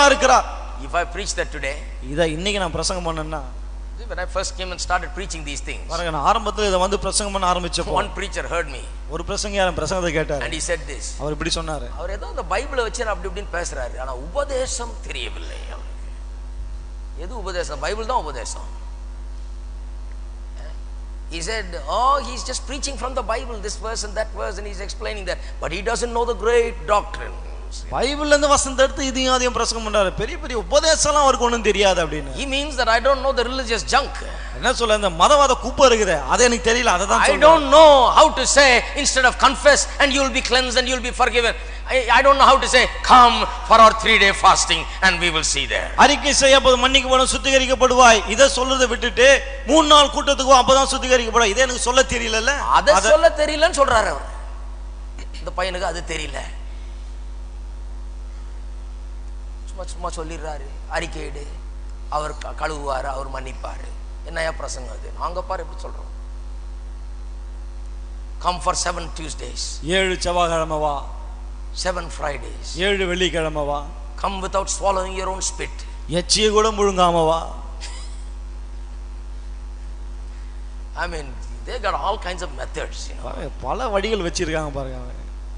பெரியவரா இருக்கிறார் If I preach that today, இதை இன்னைக்கு நான் பிரசங்கம் பண்ணேன்னா see, when I first came and started preaching these things, பாருங்க நான் ஆரம்பத்துல இதை வந்து பிரசங்கம் பண்ண ஆரம்பிச்சப்போ one preacher heard me ஒரு பிரசங்கியாரன் பிரசங்கத்தை கேட்டார் and he said this. அவர் இப்படி சொன்னாரு அவர் ஏதோ அந்த பைபிளை வச்சு அப்படி இப்படின்னு பேசுறாரு ஆனா உபதேசம் தெரியவில்லை அவருக்கு எது உபதேசம் பைபிள் தான் உபதேசம் He said, Oh, he's just preaching from the Bible, this verse and that verse, and he's explaining that. But he doesn't know the great doctrine. பைபிள்ல இருந்து வசனத்தை எடுத்து இதையும் அதையும் பிரசங்கம் பண்றாரு பெரிய பெரிய உபதேசம்லாம் அவருக்கு ஒண்ணும் தெரியாது அப்படின்னு He means that I don't know the religious junk. என்ன சொல்ல இந்த மதவாத குப்பை இருக்குது அது எனக்கு தெரியல அதை தான் I சொல்றேன் don't know how to say, instead of confess and you'll be cleansed and you'll be forgiven. I, I don't know how to say, come for our three day fasting and we will see there. அறிக்கை செய்ய அப்போது மன்னிக்கப்படும் சுத்திகரிக்கப்படுவாய் இதை சொல்றதை விட்டுட்டு மூணு நாள் கூட்டத்துக்கு அப்பதான் சுத்திகரிக்கப்படுவாய் இதை எனக்கு சொல்ல தெரியலல்ல அதை அத- சொல்ல தெரியலன்னு சொல்றாரு அவர் இந்த பையனுக்கு அது தெரியல சும்மா சும்மா சொல்லிடுறாரு அறிக்கையிடு அவர் க- கழுவுவாரு அவர் மன்னிப்பாரு என்னையா பிரசங்கம் அது நாங்க பாரு எப்படி சொல்றோம் கம் ஃபார் செவன் டியூஸ்டேஸ் ஏழு செவ்வாய்க்கிழமை வா செவன் ஃப்ரைடேஸ் ஏழு வெள்ளிக்கிழமை வா come without swallowing your own spit எச்சியை கூட முழுங்காம வா I mean, they got all kinds of methods, you know. பாருங்க, பல வழிகள் வச்சிருக்காங்க பாருங்க அவங்க.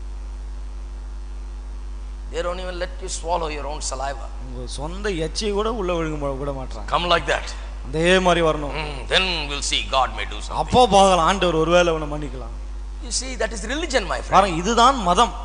They don't even let you swallow your own saliva. உங்க சொந்த எச்சியை கூட உள்ள விழுங்க விட மாட்டாங்க Come like that. அதே மாதிரி வரணும் Mm, then we'll see God may do something. அப்போ பார்க்கலாம் ஆண்டவர் ஒருவேளை உன்னை மன்னிக்கலாம் You see, that is religion, my friend. பாருங்க இதுதான் மதம்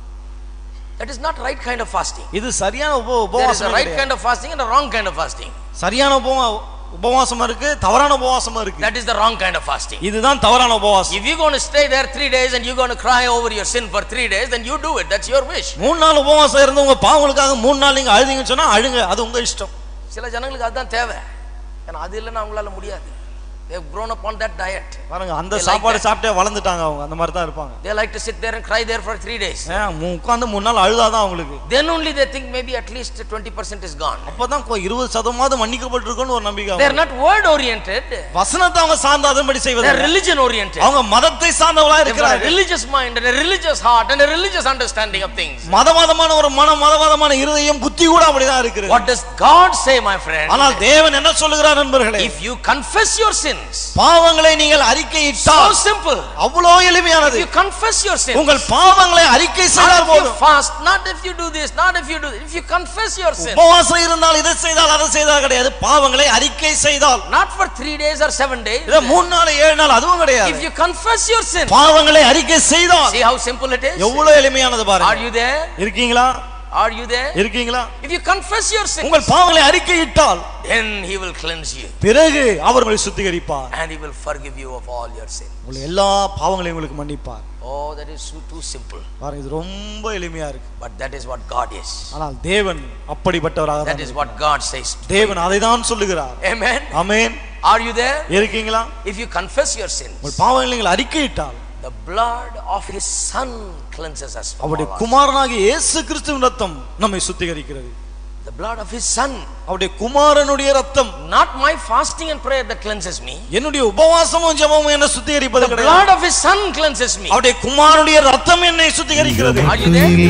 That is not right kind of fasting. இது சரியான உப There is a உபவாசம் right kind of fasting and a wrong kind of fasting. சரியான உபவா உபவாசமா இருக்கு தவறான உபவாசமா இருக்கு That is the wrong kind of fasting. இதுதான் தவறான உபவாசம் If you're going to stay there three days and you're going to cry over your sin for three days, then you do it. That's your wish. மூணு நாள் உபவாசம் இருந்து உங்க பாவங்களுக்காக மூணு நாள் நீங்க அழுதிங்கன்னு சொன்னா அழுங்க அது உங்க இஷ்டம் சில ஜனங்களுக்கு அதுதான் தேவை ஏன்னா அது இல்லைன்னா அவங்களால முடியாது they've grown up on that diet பாருங்க அந்த They like சாப்பாடு that. சாப்பிட்டே வளர்ந்துட்டாங்க அவங்க அந்த மாதிரி தான் இருப்பாங்க they like to sit there and cry there for three days உட்காந்து மூணு நாள் அழுதாதான் அவங்களுக்கு then only they think maybe at least 20% is gone அப்பதான் கொ- இருபது சதமாவது மன்னிக்கப்பட்டிருக்குன்னு ஒரு நம்பிக்கை they're அவங்களுக்கு. not word oriented வசனத்தை அவங்க சார்ந்து அதன்படி செய்வது they're religion oriented அவங்க மதத்தை சார்ந்தவளா they've got a இருக்கிறாங்க religious mind and a religious heart and a religious understanding of things மதவாதமான ஒரு மனம் மதவாதமான இருதயம் புத்தி கூட அப்படிதான் இருக்குது what does god say my friend ஆனால் தேவன் என்ன சொல்லுகிறார் நண்பர்களே if you confess your sins பாவங்களை நீங்கள் so அறிக்கையிட்டால் simple அவ்வளோ எளிமையானது if you confess your sins உங்கள் பாவங்களை அறிக்கை not செய்தால் if you போதும் fast not if you do this not if you do if you confess your sins உபவாசம் இருந்தால் இதை செய்தால் அதை செய்தால் கிடையாது பாவங்களை அறிக்கை செய்தால் not for three days or seven days இதை மூணு நாள் ஏழு நாள் அதுவும் if கிடையாது you confess your sin பாவங்களை அறிக்கை செய்தால் see how simple it is எவ்வளவு எளிமையானது are பாருங்க you there இருக்கீங்களா are you there இருக்கீங்களா if you confess your sin உங்கள் பாவங்களை அறிக்கையிட்டால் then he will cleanse you பிறகு அவர் உங்களை சுத்திகரிப்பார் and he will forgive you of all your sin உங்கள் எல்லா பாவங்களையும் உங்களுக்கு மன்னிப்பார் oh that is too, too simple பாருங்க இது ரொம்ப எளிமையா இருக்கு but that is what god is ஆனால் தேவன் அப்படிப்பட்டவராக that தான் is இருக்கிறார். what god says தேவன் அதை தான் சொல்லுகிறார் amen amen are you there இருக்கீங்களா if you confess your sins உங்கள் பாவங்களை நீங்கள் அறிக்கையிட்டால் the blood of his son cleanses us from அவருடைய all our குமாரனாகிய இயேசு கிறிஸ்துவின் ரத்தம் நம்மை சுத்திகரிக்கிறது sin. the blood of his son அவருடைய குமாரனுடைய ரத்தம் not my fasting and prayer that cleanses me என்னுடைய உபவாசமும் ஜெபமும் என்ன சுத்திகரிப்பது the கிடையாது blood of his son cleanses me அவருடைய குமாரனுடைய ரத்தம் என்னை சுத்திகரிக்கிறது are you there